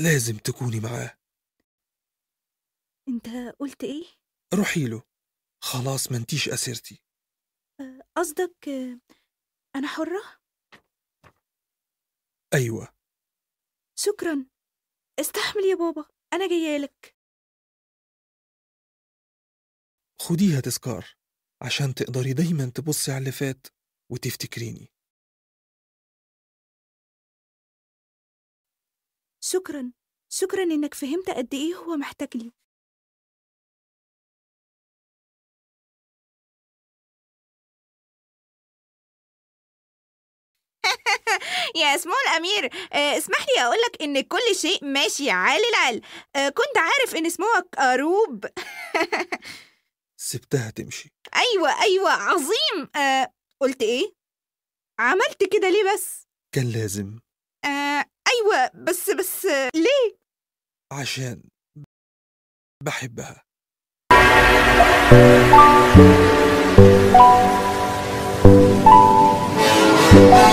لازم تكوني معاه انت قلت ايه روحي له خلاص ما انتيش أسرتي آه، قصدك آه، انا حرة أيوة شكرا استحمل يا بابا انا جايالك خديها تذكار عشان تقدري دايما تبصي على اللي فات وتفتكريني شكرا شكرا انك فهمت قد ايه هو محتاج لي يا اسمه الأمير آه، اسمح لي أقولك إن كل شيء ماشي عال العال آه، كنت عارف إن اسمك أروب سبتها تمشي أيوة أيوة عظيم آه، قلت إيه؟ عملت كده ليه بس؟ كان لازم آه، أيوة بس بس آه، ليه؟ عشان بحبها Thank